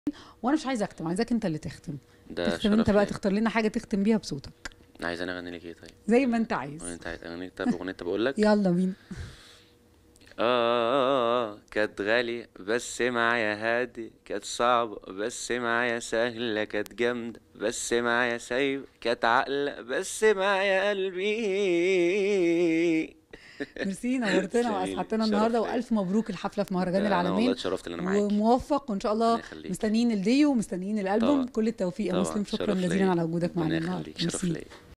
وانا مش عايزه اختم عايزاك انت اللي تختم ده تختم انت شرف بقى ليا. تختار لنا حاجه تختم بيها بصوتك عايز انا اغني لك ايه طيب زي ما انت عايز وانت عايز اغني لك طب اغنيه طب اقول لك يلا بينا آه كانت غالية بس معايا هادي كانت صعبة بس معايا سهلة كانت جامدة بس معايا سايبة كانت عاقلة بس معايا قلبي ميرسي نورتنا تسلميلي. واسعدتنا شرف النهارده ليا. والف مبروك الحفله في مهرجان ده أنا والله العالمين اتشرفت ان انا معاكي وموفق وان شاء الله ربنا يخليك. مستنيين الفيديو ومستنيين الالبوم طبعا. كل التوفيق يا طبعا مسلم شكرا شرف جزيلا ليا. على وجودك معنا ربنا النهارده يخليك شرف ميرسي. ليا